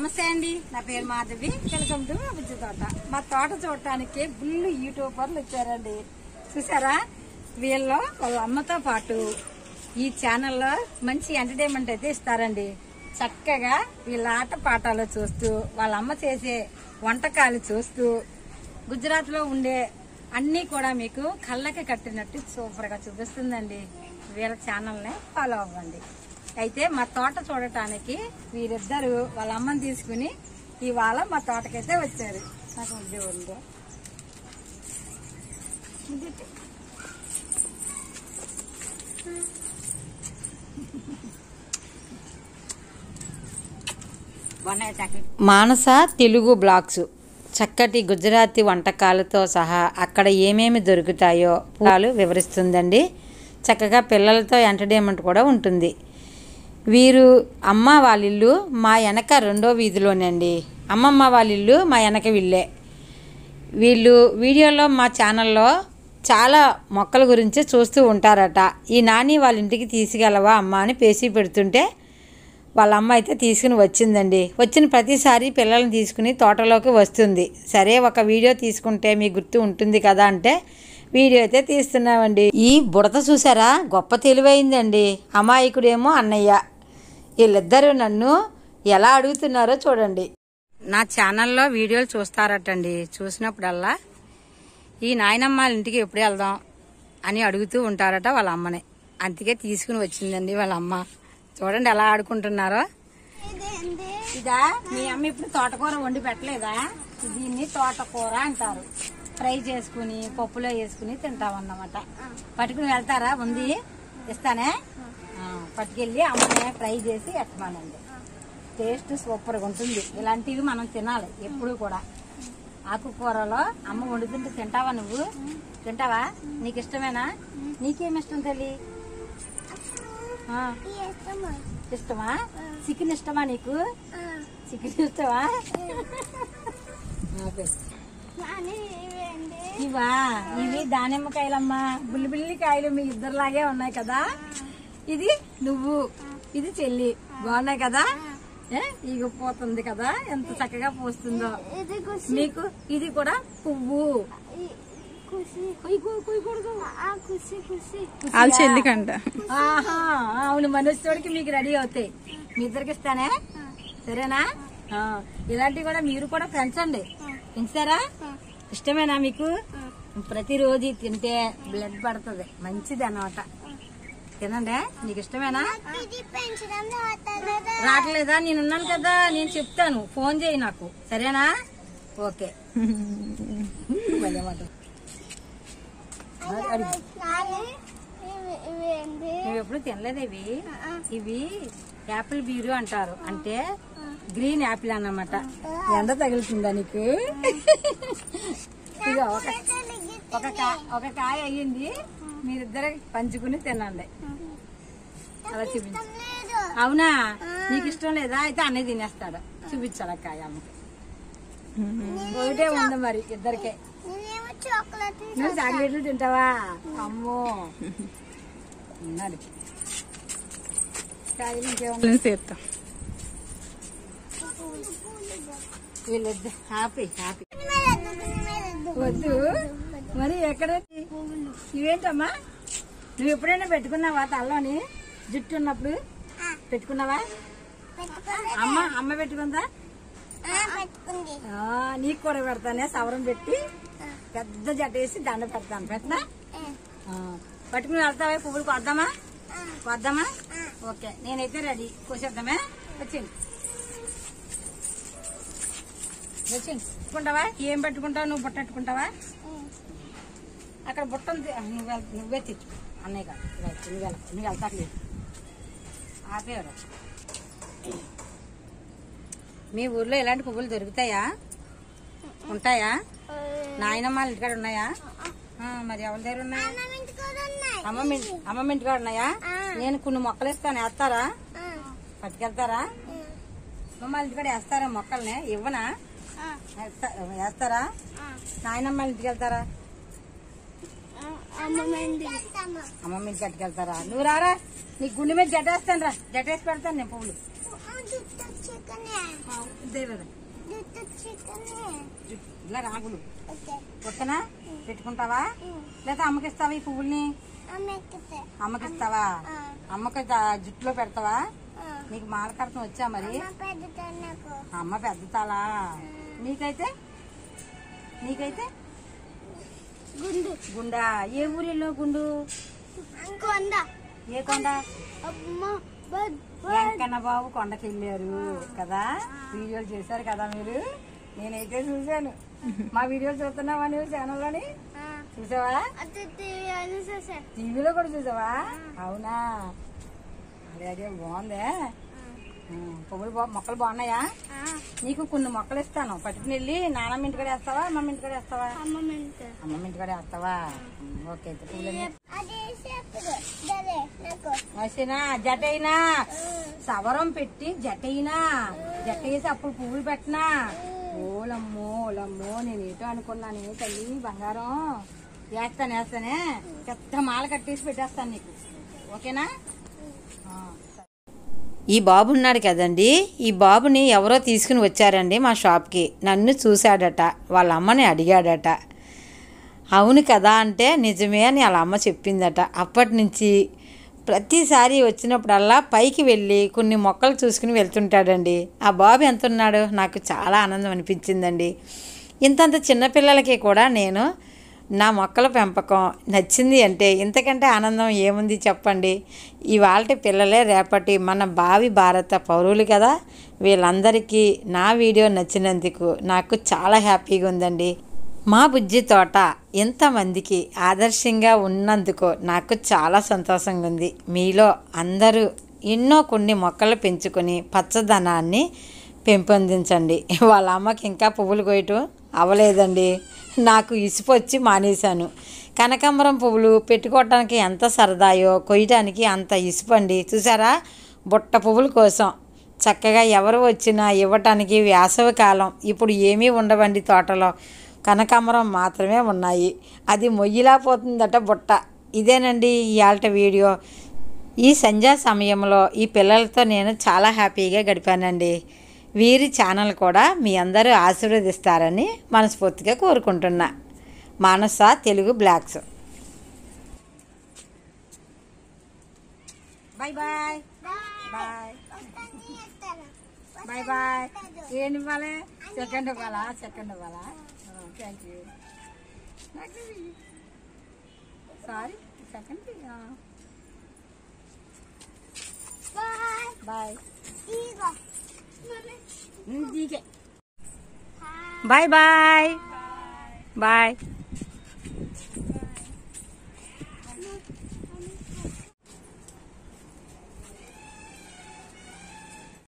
నమస్తే అండి నా పేరు మాధవి వెల్కమ్ టు బుజ్జి తోట మా తోట చూడటానికి బుల్లు యూట్యూబర్లు వచ్చారండి చూసారా వీళ్ళు వాళ్ళ అమ్మతో పాటు ఈ ఛానల్లో మంచి ఎంటర్టైన్మెంట్ అయితే ఇస్తారండి చక్కగా వీళ్ళ ఆట పాఠాలు చూస్తూ వాళ్ళ అమ్మ చేసే వంటకాలు చూస్తూ గుజరాత్ లో ఉండే అన్ని కూడా మీకు కళ్ళకి కట్టినట్టు సూపర్ గా చూపిస్తుందండి వీళ్ళ ఛానల్ ని ఫాలో అవ్వండి అయితే మా తోట చూడటానికి వీరిద్దరు వాళ్ళ అమ్మని తీసుకుని ఇవాళ మా తోటకైతే వచ్చారు నాకు ఉద్యోగంలో మానస తెలుగు బ్లాగ్స్ చక్కటి గుజరాతీ వంటకాలతో సహా అక్కడ ఏమేమి దొరుకుతాయో వాళ్ళు వివరిస్తుందండి చక్కగా పిల్లలతో ఎంటర్టైన్మెంట్ కూడా ఉంటుంది వీరు అమ్మ వాళ్ళ ఇల్లు మా వెనక రెండో వీధిలోనండి అమ్మమ్మ వాళ్ళ ఇల్లు మా వెనక వీళ్ళే వీళ్ళు వీడియోలో మా ఛానల్లో చాలా మొక్కల గురించి చూస్తూ ఉంటారట ఈ నాని వాళ్ళ ఇంటికి తీసుకెళ్ళవా అమ్మ అని పేసి పెడుతుంటే వాళ్ళ అమ్మ అయితే తీసుకుని వచ్చిందండి వచ్చిన ప్రతిసారి పిల్లల్ని తీసుకుని తోటలోకి వస్తుంది సరే ఒక వీడియో తీసుకుంటే మీ గుర్తు ఉంటుంది కదా అంటే వీడియో అయితే తీస్తున్నామండి ఈ బుడత చూసారా గొప్ప తెలివైందండి అమాయకుడేమో అన్నయ్య వీళ్ళిద్దరూ నన్ను ఎలా అడుగుతున్నారో చూడండి నా ఛానల్లో వీడియోలు చూస్తారటండి చూసినప్పుడల్లా ఈ నాయనమ్మ వాళ్ళ ఇంటికి ఎప్పుడు వెళ్దాం అని అడుగుతూ ఉంటారట వాళ్ళ అమ్మని అందుకే తీసుకుని వచ్చిందండి వాళ్ళ అమ్మ చూడండి ఎలా ఆడుకుంటున్నారో ఇదా మీ అమ్మ ఇప్పుడు తోటకూర వండి పెట్టలేదా దీన్ని తోటకూర అంటారు ఫ్రై చేసుకుని పప్పులో వేసుకుని తింటామన్నమాట పట్టుకుని వెళ్తారా ఉంది ఇస్తానే ఆ, పట్టుకెళ్ళి అమ్మనే ఫ్రై చేసి ఎట్టమానండి టేస్ట్ సూపర్ గా ఉంటుంది ఇలాంటివి మనం తినాలి ఎప్పుడు కూడా ఆకుకూరలో అమ్మ వండుతుంటే తింటావా నువ్వు తింటావా నీకు ఇష్టమేనా నీకేమి ఇష్టం తల్లి ఆ, ఇష్టమా చికెన్ ఇష్టమా నీకు చికెన్ ఇష్టమా ఓకే. ఇవా ఇవి దానిమ్మకాయలమ్మా బుల్లి బుల్లి కాయలు మీ ఇద్దరులాగే ఉన్నాయి కదా ఇది నువ్వు ఇది చెల్లి బాగున్నాయి కదా ఏ ఇగ పోతుంది కదా ఎంత చక్కగా పోస్తుందో మీకు ఇది కూడా పువ్వు కుయ్యకు- కుయ్యకూడదు. వాళ్ళ చెల్లికంట ఆహా అవును మనోజ్తోడికి మీకు రెడీ అవుతాయి మీ ఇద్దరికి ఇస్తానే సరేనా ఆ, ఇలాంటివి కూడా మీరు కూడా పెంచండి పెంచారా ఇష్టమేనా మీకు ప్రతిరోజు ఇది తింటే బ్లడ్ పడుతుంది మంచిది అన్నమాట తినండి నీకు ఇష్టమేనా రావట్లేదా నేను ఉన్నాను కదా నేను చెప్తాను ఫోన్ చేయి నాకు సరేనా ఓకే భలే మాట. అడుగు. నువ్వు ఎప్పుడు తినలేదు ఇవి ఇవి యాపిల్ బీరు అంటారు అంటే గ్రీన్ యాపిల్ అన్నమాట ఎండ తగులుతుందా నీకు ఇక ఒక ఒక కా- ఒక కాయ అయ్యింది మీరిద్దరే పంచుకుని తినండి అలా చూపించు అవునా నీకు ఇష్టం లేదా అయితే అన్నయ్య తినేస్తాడు చూపించాలి ఆ కాయ అమ్మకి ఒకటే ఉంది మరి ఇద్దరికే నువ్వు చాక్లెట్లు తింటావా అమ్మో ఉన్నాడు కాయలు ఇంకేమన్నా చేస్తాం వీళ్ళిద్దరు హ్యాపీ హ్యాపీ వద్దు మరి ఎక్కడ ఇవేంటమ్మా నువ్వు ఎప్పుడైనా పెట్టుకున్నావా తల్లోని జుట్టు ఉన్నప్పుడు పెట్టుకున్నావా అమ్మ అమ్మ పెట్టుకుందా ఆ, నీకు కూడా పెడతానే సవరం పెట్టి పెద్ద జట వేసి దండ పెడతాను పెట్టనా ఆ, పట్టుకుని వెళ్తావా పువ్వులు కొద్దామా కొద్దామా ఓకే నేనైతే రెడీ కోసేద్దామే వచ్చింది వచ్చింది పెట్టుకుంటావా ఏం పెట్టుకుంటావు నువ్వు బుట్ట పెట్టుకుంటావా అక్కడ బుట్ట ఉంది నువ్వు వెళ్- నువ్వే తెచ్చు అన్నయ్య కాదు నువ్వు వెళ్- నువ్వు వెళ్ నువ్వు వెళ్తాట్లేదు ఆపేవాడు మీ ఊర్లో ఇలాంటి పువ్వులు దొరుకుతాయా ఉంటాయా నాయనమ్మ వాళ్ళ ఇంటికాడ ఉన్నాయా ఆ, మరి ఎవరి దగ్గర ఉన్నాయా అమ్మమ్మ ఇంటి- అమ్మమ్మ ఇంటికాడ ఉన్నాయా నేను కొన్ని మొక్కలు ఇస్తాను వేస్తారా పట్టుకెళ్తారా అమ్మమ్మ వాళ్ళ ఇంటికాడ వేస్తారా మొక్కల్ని ఇవ్వనా వేస్తా- వేస్తారా నాయనమ్మ వాళ్ళ ఇంటికి వెళ్తారా అమ్మమ్మ ఇంటికి పట్టుకెళ్తారా నువ్వు రారా నీ గుండె మీద జటేస్తాను రా జటేసి పెడతాను నేను పువ్వులు ఇలా రాగులు ఓకేనా పెట్టుకుంటావా లేదా అమ్మకిస్తావా ఈ పువ్వుల్ని అమ్మకిస్తావా అమ్మకి జ- జుట్టులో పెడతావా నీకు మాల కడతం వచ్చా మరి అమ్మ పెద్ద తలా నీకైతే నీకైతే గుండు గుండా ఏ ఊరిలో గుండు కొండ ఏ కొండ అమ్మ బడ్ వెంకన్న బాబు కొండకి వెళ్ళారు కదా వీడియోలు చేశారు కదా మీరు నేనైతే చూశాను మా వీడియోలు చూస్తున్నావా నువ్వు ఛానల్లోని చూసావా అదే అని చూసా టీవీలో కూడా చూసావా అవునా అదే అదే బాగుందే ఉం, పువ్వులు బా మొక్కలు బాగున్నాయా నీకు కొన్ని మొక్కలు ఇస్తాను పట్టుకుని వెళ్ళి నానమ్మ ఇంటికాడ వేస్తావా అమ్మమ్మ ఇంటికాడ వేస్తావా అమ్మ మెంత అమ్మమ్మ ఇంటికాడ వేస్తావా ఉం, ఓకే అయితే పువ్వులన్నీ అదే చెప్పదు దరే నాకు వేసినా జటైనా సవరం పెట్టి జటైనా జట వేసి అప్పుడు పువ్వులు పెట్టినా ఓలమ్మో ఓలమ్మో నేను ఏటో అనుకున్నాను తల్లి బంగారం వేస్తాను వేస్తానే పెద్ద మాల కట్టేసి పెట్టేస్తాను నీకు ఓకేనా ఆ, సరే. ఈ బాబు ఉన్నాడు కదండి ఈ బాబుని ఎవరో తీసుకుని వచ్చారండి మా షాప్కి నన్ను చూశాడట వాళ్ళ అమ్మని అడిగాడట అవును కదా అంటే నిజమే అని వాళ్ళ అమ్మ చెప్పిందట అప్పటి నుంచి ప్రతిసారి వచ్చినప్పుడల్లా పైకి వెళ్ళి కొన్ని మొక్కలు చూసుకుని వెళ్తుంటాడండి ఆ బాబు ఎంత ఉన్నాడు నాకు చాలా ఆనందం అనిపించిందండి ఇంతంత చిన్నపిల్లలకి కూడా నేను నా మొక్కల పెంపకం నచ్చింది అంటే ఇంతకంటే ఆనందం ఏముంది చెప్పండి ఇవాళ పిల్లలే రేపటి మన భావి భారత పౌరులు కదా వీళ్ళందరికీ నా వీడియో నచ్చినందుకు నాకు చాలా హ్యాపీగా ఉందండి మా బుజ్జి తోట ఎంతమందికి ఆదర్శంగా ఉన్నందుకు నాకు చాలా సంతోషంగా ఉంది మీలో అందరూ ఎన్నో కొన్ని మొక్కలు పెంచుకొని పచ్చదనాన్ని పెంపొందించండి వాళ్ళ అమ్మకి ఇంకా పువ్వులు కొయ్యటం అవ్వలేదండి నాకు ఇసుపొచ్చి మానేశాను కనకాంబరం పువ్వులు పెట్టుకోవటానికి ఎంత సరదాయో కొయ్యటానికి అంత ఇసుపండి చూసారా బుట్ట పువ్వుల కోసం చక్కగా ఎవరు వచ్చినా ఇవ్వటానికి వేసవి కాలం ఇప్పుడు ఏమీ ఉండవండి తోటలో కనకాంబరం మాత్రమే ఉన్నాయి అది మొయ్యిలా పోతుందట బుట్ట ఇదేనండి ఇవాళ వీడియో ఈ సంధ్యా సమయంలో ఈ పిల్లలతో నేను చాలా హ్యాపీగా గడిపానండి వీరి ఛానల్ కూడా మీ అందరూ ఆశీర్వదిస్తారని మనస్ఫూర్తిగా కోరుకుంటున్నా Manasa Telugu vlogs bye bye bye bye bye ఏంటి ఇవ్వాలి సెకండ్ ఇవ్వాలా సెకండ్ ఇవ్వాలా thank you sorry second bye bye ఇగో దీకే బాయ్ బాయ్ బాయ్